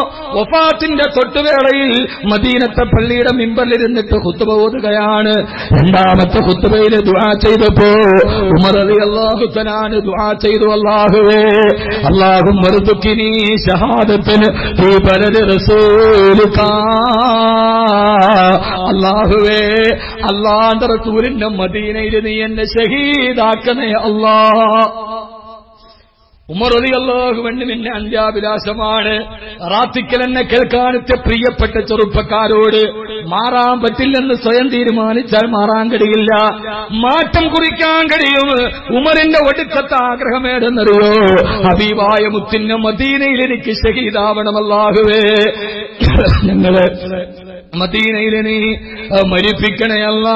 വഫാത്തിന്റെ തൊട്ടുവേളയിൽ മദീനത്തെ പള്ളിയുടെ മിമ്പലിരുന്നിട്ട് ഹുത്തുബ ഓതുകയാണ് രണ്ടാമത്തെ ഹുത്തുബയിൽ ദുആ ചെയ്തപ്പോ ഉമർ അലി അള്ളാഹു തനാന് ദുആ ചെയ്തു അള്ളാഹുവേ അള്ളാഹും മറുതുക്കിനി ഷഹാദത്തിന് ഈ പലര് റസൂലുക്കാ അള്ളാഹുവേ അള്ളാന്റെ റസൂലിന്റെ മദീനയിൽ നീ എന്നെ ഷഹീദാക്കണേ അല്ലാ ഉമർ അലി അള്ളാഹുവണ്ണി നിന്നെ അന്ത്യാഭിലാഷമാണ് റാത്തിക്കൽ എന്നെ കേൾക്കാനത്തെ പ്രിയപ്പെട്ട ചെറുപ്പക്കാരോട് മാറാൻ പറ്റില്ലെന്ന് സ്വയം തീരുമാനിച്ചാൽ മാറാൻ കഴിയില്ല മാറ്റം കുറിക്കാൻ കഴിയും ഉമറിന്റെ ഒടുക്കത്തെ ആഗ്രഹമേടെന്നറിയോ ഹബീബായ മുത്തിന്റെ മദീനയിൽ എനിക്ക് ഷഹീദാവണമല്ലാഹുവേ ഞങ്ങള് മദീനയിൽ നീ മരിപ്പിക്കണയല്ല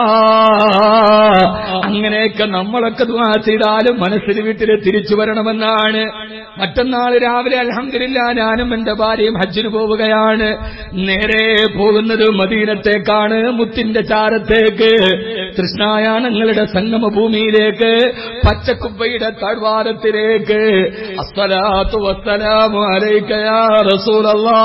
അങ്ങനെയൊക്കെ നമ്മളൊക്കെ ദുആ ചെയ്താലും മനസ്സിൽ വീട്ടിൽ തിരിച്ചു വരണമെന്നാണ് മറ്റന്നാൾ രാവിലെ അലഹമില്ല ഞാനും എന്റെ ഭാര്യയും ഹജ്ജിന് പോവുകയാണ് നേരെ പോകുന്നത് മദീനത്തേക്കാണ് മുത്തിന്റെ ചാരത്തേക്ക് തൃഷ്ണായാനങ്ങളുടെ സംഗമ ഭൂമിയിലേക്ക് പച്ചക്കുപ്പയുടെ താഴ്വാരത്തിലേക്ക് അസ്സലാത്തു വസ്സലാമു അലൈക യാ റസൂലല്ലാ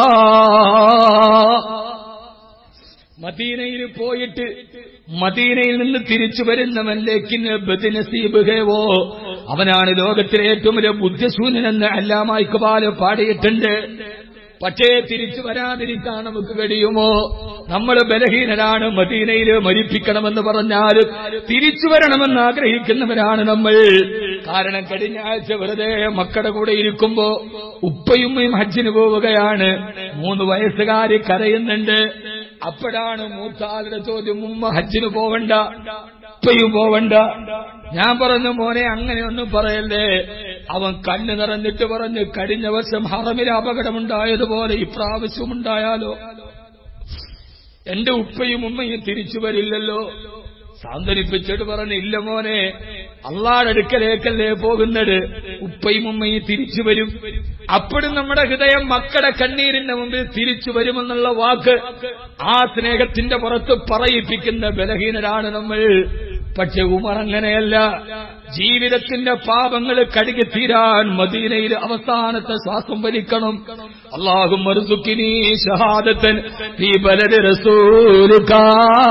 മദീനയിൽ പോയിട്ട് മദീനയിൽ നിന്ന് തിരിച്ചു വരുന്നവനിലേക്ക് ബദിനസീബ് ഹേവോ അവനാണ് ലോകത്തിലെ ഏറ്റവും വലിയ ബുദ്ധിശൂന്യനെന്ന് അല്ലാമായിക്കുപാല് പാടിയിട്ടുണ്ട് പക്ഷേ തിരിച്ചു വരാതിരിക്കാൻ നമുക്ക് കഴിയുമോ നമ്മൾ ബലഹീനരാണ് മദീനയിൽ മരിപ്പിക്കണമെന്ന് പറഞ്ഞാൽ തിരിച്ചു വരണമെന്ന് ആഗ്രഹിക്കുന്നവരാണ് നമ്മൾ കാരണം കഴിഞ്ഞ ആഴ്ച വെറുതെ മക്കളുടെ കൂടെ ഇരിക്കുമ്പോ ഉപ്പയുമ്മയും ഹജ്ജിന് പോവുകയാണ് മൂന്ന് വയസ്സുകാരി കരയുന്നുണ്ട് അപ്പോഴാണ് മൂത്താളുടെ ചോദ്യം ഉമ്മ ഹജ്ജിന് പോവണ്ട ഉപ്പയും പോവണ്ട ഞാൻ പറഞ്ഞു മോനെ അങ്ങനെയൊന്നും പറയല്ലേ അവൻ കണ്ണു നിറഞ്ഞിട്ട് പറഞ്ഞു കഴിഞ്ഞ വർഷം ഹറമിൽ അപകടമുണ്ടായതുപോലെ ഇപ്രാവശ്യം ഉണ്ടായാലോ എന്റെ ഉപ്പയും ഉമ്മയും തിരിച്ചു വരില്ലല്ലോ സാന്ത്വനിപ്പിച്ചിട്ട് പറഞ്ഞു ഇല്ല മോനെ അള്ളാടെ അടുക്കലേക്കല്ലേ പോകുന്നത് ഉപ്പയും ഉമ്മയും തിരിച്ചു വരും അപ്പോഴും നമ്മുടെ ഹൃദയം മക്കളുടെ കണ്ണീരിന്റെ മുമ്പിൽ തിരിച്ചു വരുമെന്നുള്ള വാക്ക് ആ സ്നേഹത്തിന്റെ പുറത്ത് പറയിപ്പിക്കുന്ന ബലഹീനരാണ് നമ്മൾ പക്ഷെ ഉമർ അങ്ങനെയല്ല ജീവിതത്തിന്റെ പാപങ്ങൾ കഴുകി തീരാൻ മദീനയിൽ അവസാനത്തെ ശ്വാസം വലിക്കണം അള്ളാഹും മറുസുക്കിനി ഷഹാദത്തൻ ഈ ബലര് റസൂലുക്കാ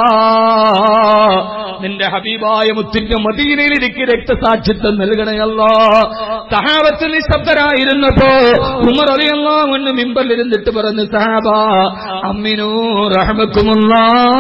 നിന്റെ ഹബീബായ മുത്തിന്റെ മദീനയിൽ എനിക്ക് രക്തസാക്ഷിത്വം നൽകണയല്ല സഹാബത്ത് നിശബ്ദരായിരുന്നപ്പോ ഉമർ അറിയല്ലാമെന്ന് മിമ്പലിരുന്നിട്ട് പറഞ്ഞു സഹാബ അമ്മിനു റഹമക്കുമുള്ള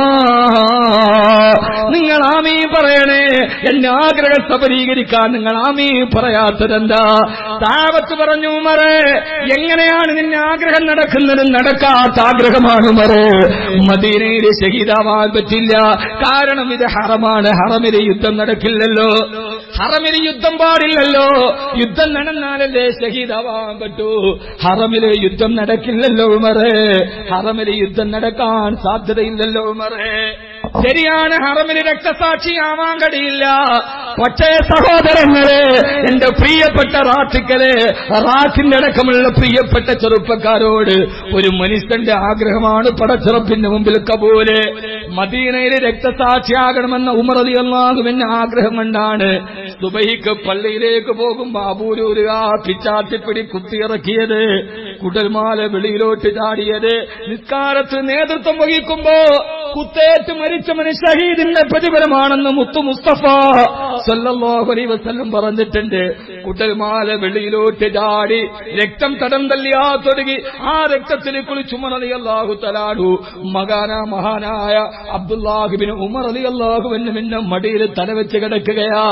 നിങ്ങൾ ആമീ പറയണേ എന്റെ ആഗ്രഹം സബലീകരിക്കാൻ നിങ്ങൾ ആമീ പറയാത്തതെന്താ താപത്ത് പറഞ്ഞു ഉമറെ എങ്ങനെയാണ് നിന്റെ ആഗ്രഹം നടക്കുന്നത് നടക്കാത്ത ആഗ്രഹമാണ് ഉമറെ മദീനയിൽ ഷഹീദാവാൻ പറ്റില്ല കാരണം ഇത് ഹറമാണ് ഹറമിലെ യുദ്ധം നടക്കില്ലല്ലോ ഹറമില് യുദ്ധം പാടില്ലല്ലോ യുദ്ധം നടന്നാലല്ലേ ഷഹീദാവാൻ പറ്റൂ ഹറമില് യുദ്ധം നടക്കില്ലല്ലോ ഉമറെ ഹറമില് യുദ്ധം നടക്കാൻ സാധ്യതയില്ലല്ലോ ഉമറെ ശരിയാണ് ഹറമിന് രക്തസാക്ഷിയാവാൻ കഴിയില്ല പക്ഷേ സഹോദരങ്ങളെ എന്റെ പ്രിയപ്പെട്ട റാത്തിക്കലെ റാത്തിന്റെ അടക്കമുള്ള പ്രിയപ്പെട്ട ചെറുപ്പക്കാരോട് ഒരു മനുഷ്യന്റെ ആഗ്രഹമാണ് പടച്ചിറപ്പിന്റെ മുമ്പിൽ കബൂല് മദീനയിൽ രക്തസാക്ഷിയാകണമെന്ന ഉമറതി അള്ളാഹുവിന്റെ ആഗ്രഹം കൊണ്ടാണ് ദുബൈക്ക് പള്ളിയിലേക്ക് പോകുമ്പോ അബൂരൂരുക പിച്ചാത്തിപ്പിടി കുത്തിയിറക്കിയത് കുടൽമാല വെളിയിലോട്ട് ചാടിയത് നിസ്കാരത്ത് നേതൃത്വം വഹിക്കുമ്പോ കുത്തേറ്റ് മരിച്ചവന് ഷഹീദിന്റെ പ്രതിഫലമാണെന്ന് മുത്തു മുസ്തഫ സല്ലല്ലാഹു അലൈഹി വസല്ലം പറഞ്ഞിട്ടുണ്ട് കുടൽമാല വെളിയിലോട്ട് ചാടി രക്തം തടം തല്ലിയാ തുടങ്ങി ആ രക്തത്തിൽ കുളിച്ചു ഉമർ അലി അള്ളാഹു തലാടു മകാന മഹാനായ അബ്ദുല്ലാഹിബിന് ഉമർ അലി അള്ളാഹുവിന് പിന്നെ മടിയിൽ തലവെച്ച് കിടക്കുകയാ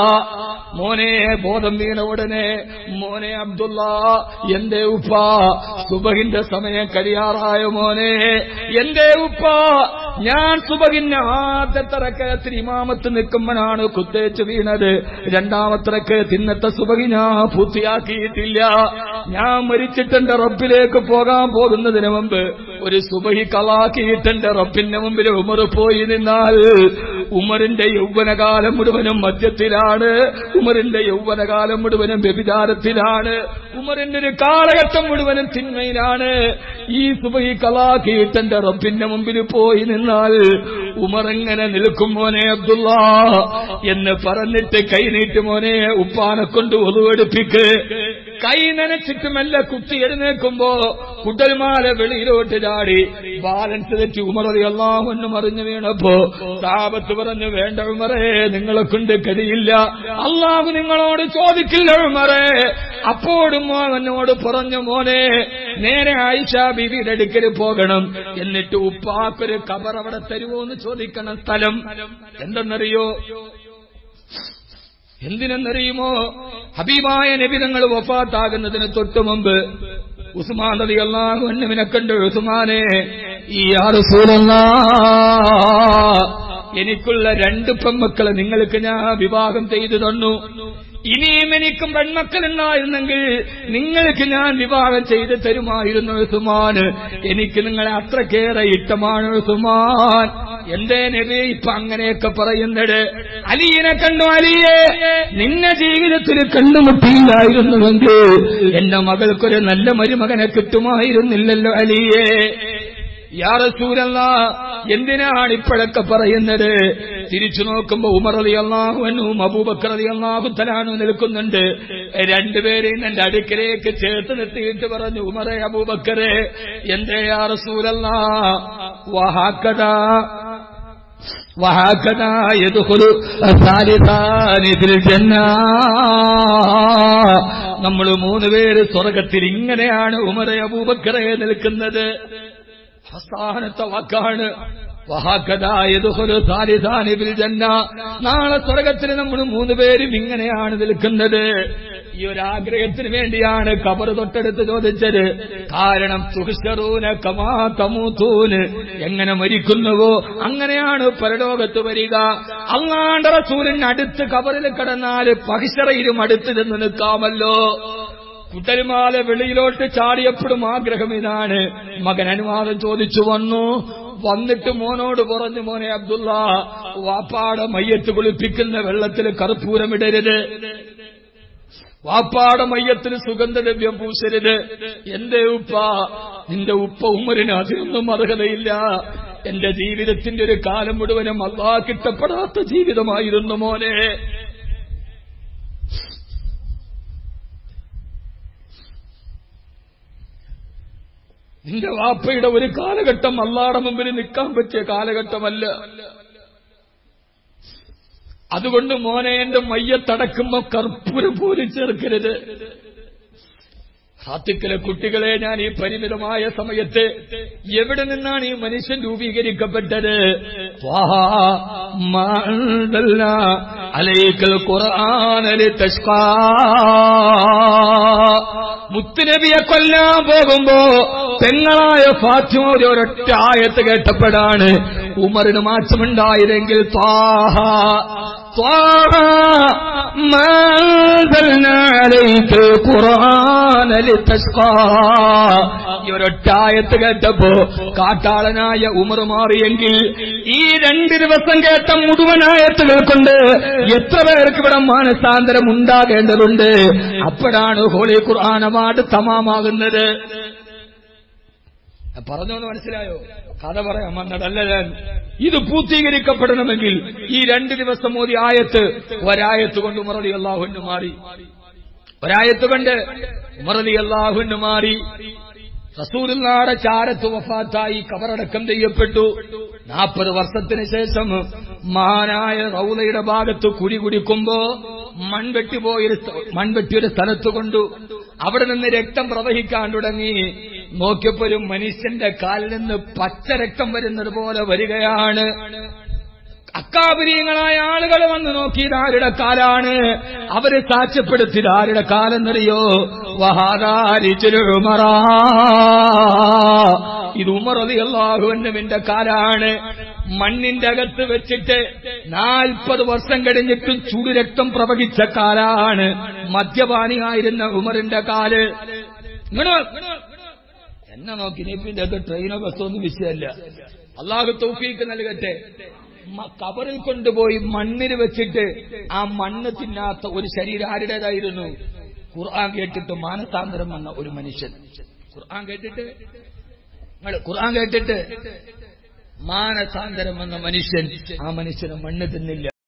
മോനെ ബോധം വീണ ഉടനെ മോനെ അബ്ദുള്ള എന്റെ ഉപ്പ സുബഹിന്റെ സമയം കഴിയാറായ മോനെ എന്റെ ഉപ്പ ഞാൻ സുബഹിന്റെ ആദ്യത്തെ റക്കത്തിൽ ഇമാമത്ത് നിൽക്കുമ്പോഴാണ് കുത്തേച്ച് വീണത് രണ്ടാമത്തെ റക്കത്ത് ഇന്നത്തെ സുബഹി ഞാൻ പൂർത്തിയാക്കിയിട്ടില്ല ഞാൻ മരിച്ചിട്ട് എന്റെ റബ്ബിലേക്ക് പോകാൻ പോകുന്നതിന് മുമ്പ് ഒരു സുബഹി കളാക്കിയിട്ട് എന്റെ റബ്ബിന്റെ മുമ്പിൽ ഉമർ പോയി നിന്നാൽ ഉമറിന്റെ യൗവനകാലം മുഴുവനും മദ്യത്തിലാണ് ഉമറിന്റെ യൗവനകാലം മുഴുവനും വ്യഭിചാരത്തിലാണ് ഉമറിന്റെ ഒരു കാലഘട്ടം മുഴുവനും തിന്മയിലാണ് ഈ സുബഹി കളാക്കിയിട്ട് എന്റെ റബ്ബിന്റെ മുമ്പിൽ പോയി നിന്നാൽ ഉമർ എങ്ങനെ നിൽക്കും മോനെ അബ്ദുള്ള എന്ന് പറഞ്ഞിട്ട് കൈനീട്ട് മോനെ ഉപ്പാനെ കൊണ്ട് ഒതുവെടുപ്പിക്ക് കൈ നനച്ചിട്ട് മെല്ലെ കുത്തി എഴുന്നേക്കുമ്പോ കുട്ടൽമാല വെളിയിലോട്ട് ചാടി ബാലൻസ് തെറ്റി ഉമറതി അള്ളാഹൊന്നും അറിഞ്ഞു വീണപ്പോ സാപത്ത് പറഞ്ഞു വേണ്ട ഉമറേ നിങ്ങളെ കൊണ്ട് കഴിയില്ല അള്ളാഹു നിങ്ങളോട് ചോദിക്കില്ല ഉമറേ അപ്പോഴും മോനോട് പറഞ്ഞു മോനെ നേരെ ആയിഷ ബീവിയുടെ അടുക്കൽ പോകണം എന്നിട്ട് ഉപ്പാക്കൊരു കബർ അവിടെ തരുമോ എന്ന് ചോദിക്കണം സ്ഥലം എന്തെന്നറിയോ എന്തിനെന്നറിയുമോ ഹബീബായ നബിതങ്ങൾ വഫാത്താകുന്നതിന് തൊട്ടു മുമ്പ് ഉസ്മാൻ നദി അള്ളാഹു അന്നുവിനെ കണ്ട് ഉസ്മാനെ ഈ ആറുസൂലല്ലാ എനിക്കുള്ള രണ്ട് പെൺമക്കളെ നിങ്ങൾക്ക് ഞാൻ വിവാഹം ചെയ്തു തന്നു ഇനിയും എനിക്കും പെൺമക്കളുണ്ടായിരുന്നെങ്കിൽ നിങ്ങൾക്ക് ഞാൻ വിവാഹം ചെയ്ത് തരുമായിരുന്നു ഉസുമാൻ എനിക്ക് നിങ്ങളെ അത്രക്കേറെ ഇഷ്ടമാണ് ഉസുമാൻ എന്തേ നബി ഇപ്പൊ അങ്ങനെയൊക്കെ പറയുന്നത് അലിയെ കണ്ടു അലിയെ നിന്നെ ജീവിതത്തിൽ കണ്ടുമുട്ടിയില്ലായിരുന്നുവെങ്കിൽ എന്റെ മകൾക്കൊരു നല്ല മരുമകനെ കിട്ടുമായിരുന്നില്ലല്ലോ അലിയെ യാറസൂരല്ല എന്തിനാണ് ഇപ്പോഴൊക്കെ പറയുന്നത് തിരിച്ചു നോക്കുമ്പോ ഉമർ അലി അള്ളാഹുവനും അബൂബക്കർ അലി അള്ളാഹു തലാനു നിൽക്കുന്നുണ്ട് രണ്ടുപേരെയും എന്റെ അടുക്കലേക്ക് ചേർത്ത് നിർത്തിയിട്ട് പറഞ്ഞു ഉമറെ അബൂബക്കറെ എന്തേ യാറസൂരല്ല വഹാക്കടാ وهكذا يدخل الثالثان في الجنة നമ്മൾ മൂന്ന് പേര് സ്വർഗത്തിൽ ഇങ്ങനെയാണ് ഉമറെ അബൂബക്കറെ നിൽക്കുന്നത് അവസാനത്തെ വാക്കാണ് നാളെ സ്വർഗത്തിൽ നമ്മൾ മൂന്ന് പേരും ഇങ്ങനെയാണ് നിൽക്കുന്നത് ഈ ഒരു ആഗ്രഹത്തിന് വേണ്ടിയാണ് കബർ തൊട്ടടുത്ത് ചോദിച്ചത് കാരണം സുഹൃറൂന കമാ തമൂത്തൂന് എങ്ങനെ മരിക്കുന്നുവോ അങ്ങനെയാണ് പരലോകത്ത് വരിക അള്ളാണ്ട റസൂലിന് അടുത്ത് കബറിൽ കിടന്നാൽ പഹിഷറയിലും അടുത്ത് നിന്ന് നിൽക്കാമല്ലോ കുട്ടരുമാല വെളിയിലോട്ട് ചാടിയപ്പോഴും ആഗ്രഹം ഇതാണ് മകൻ അനുവാദം ചോദിച്ചു വന്നു വന്നിട്ട് മോനോട് പറഞ്ഞു മോനെ അബ്ദുള്ള വാപ്പാടെ മയ്യത്ത് കുളിപ്പിക്കുന്ന വെള്ളത്തിൽ കർപ്പൂരമിടരുത് വാപ്പാടെ മയ്യത്തിന് സുഗന്ധദ്രവ്യം പൂശരുത് എന്റെ ഉപ്പ നിന്റെ ഉപ്പ ഉമ്മരിന് അതിനൊന്നും അർഹതയില്ല എന്റെ ജീവിതത്തിന്റെ ഒരു കാലം മുഴുവനും അള്ളാ കിട്ടപ്പെടാത്ത ജീവിതമായിരുന്നു മോനെ നിന്റെ വാപ്പയുടെ ഒരു കാലഘട്ടം അള്ളാടെ മുമ്പിൽ നിൽക്കാൻ പറ്റിയ കാലഘട്ടമല്ല അതുകൊണ്ട് മോനെ എന്റെ മയ്യത്തടക്കുമ്പോ കർപ്പൂരം പോലും ചേർക്കരുത് ഹാത്തിക്കലെ കുട്ടികളെ ഞാൻ ഈ പരിമിതമായ സമയത്ത് എവിടെ നിന്നാണ് ഈ മനുഷ്യൻ രൂപീകരിക്കപ്പെട്ടത് അലൈക്കൽ ഖുർആാനലി തഷ്കാ മുത്തുനബിയെ കൊല്ലാൻ പോകുമ്പോ പെങ്ങളായ ഫാത്തിമ ഒരു ഒരൊറ്റ ആയത്ത് കേട്ടപ്പോഴാണ് ഉമറിന് മാറ്റമുണ്ടായതെങ്കിൽ ത്വാഹ ത്വാഹ ഈ ഒരൊറ്റായത്ത് കേട്ടപ്പോ കാട്ടാളനായ ഉമർ മാറിയെങ്കിൽ ഈ രണ്ട് ദിവസം കേട്ട മുഴുവനായത്തുകൾ കൊണ്ട് എത്ര പേർക്ക് ഇവിടെ മാനസാന്തരം ഉണ്ടാകേണ്ടതുണ്ട് അപ്പോഴാണ് ഹോളി ഖുർആൻ അവാർഡ് തമാമാകുന്നത് പറഞ്ഞോന്ന് മനസ്സിലായോ കഥ പറയാൻ വന്നതല്ല ഞാൻ ഇത് പൂർത്തീകരിക്കപ്പെടണമെങ്കിൽ ഈ രണ്ട് ദിവസം മോദി ആയത്ത് ഒരായത്ത് കൊണ്ട് ഉമറലി അള്ളാഹുന് മാറി ഒരായത്ത് കൊണ്ട് ഉമറലി അള്ളാഹുന് മാറി റസൂലുള്ളാടെ ചാരത്ത് വഫാത്തായി കബറടക്കം ചെയ്യപ്പെട്ടു നാൽപ്പത് വർഷത്തിന് ശേഷം മഹാനായ റൗലയുടെ ഭാഗത്ത് കുടി കുടിക്കുമ്പോ മൺവെട്ടി പോയൊരു മൺവെട്ടിയൊരു സ്ഥലത്ത് കൊണ്ടു അവിടെ നിന്ന് രക്തം പ്രവഹിക്കാൻ തുടങ്ങി നോക്കിയപ്പോ ഒരു മനുഷ്യന്റെ കാലിൽ നിന്ന് പച്ച രക്തം വരുന്നത് പോലെ വരികയാണ് അക്കാപുരീയങ്ങളായ ആളുകൾ വന്ന് നോക്കി ഇതാരുടെ കാലാണ് അവര് സാക്ഷ്യപ്പെടുത്തി ഇതാരുടെ കാലെന്നറിയോ വഹാദാരിച്ചുമറാ ഇത് ഉമറതി അള്ളാഹുവിന്റെ കാലാണ് മണ്ണിന്റെ അകത്ത് വെച്ചിട്ട് നാൽപ്പത് വർഷം കഴിഞ്ഞിട്ടും ചുടുരക്തം പ്രവഹിച്ച കാലാണ് മദ്യപാനിയായിരുന്ന ഉമറിന്റെ കാല് ഇങ്ങനെ എന്നെ നോക്കി നീപ്പിന്റെ അകത്ത് ട്രെയിനോ ബസ്സോ ഒന്നും വിഷയമല്ല അള്ളാഹു തൗഫീക്ക് നൽകട്ടെ കബറിൽ കൊണ്ടുപോയി മണ്ണിൽ വെച്ചിട്ട് ആ മണ്ണ് തിന്നാത്ത ഒരു ശരീരം ആരുടേതായിരുന്നു ഖുർആൻ കേട്ടിട്ട് മാനസാന്തരം വന്ന ഒരു മനുഷ്യൻ ഖുർആൻ കേട്ടിട്ട് ഖുർആൻ കേട്ടിട്ട് മാനസാന്തരം വന്ന മനുഷ്യൻ ആ മനുഷ്യന് മണ്ണ് തിന്നില്ല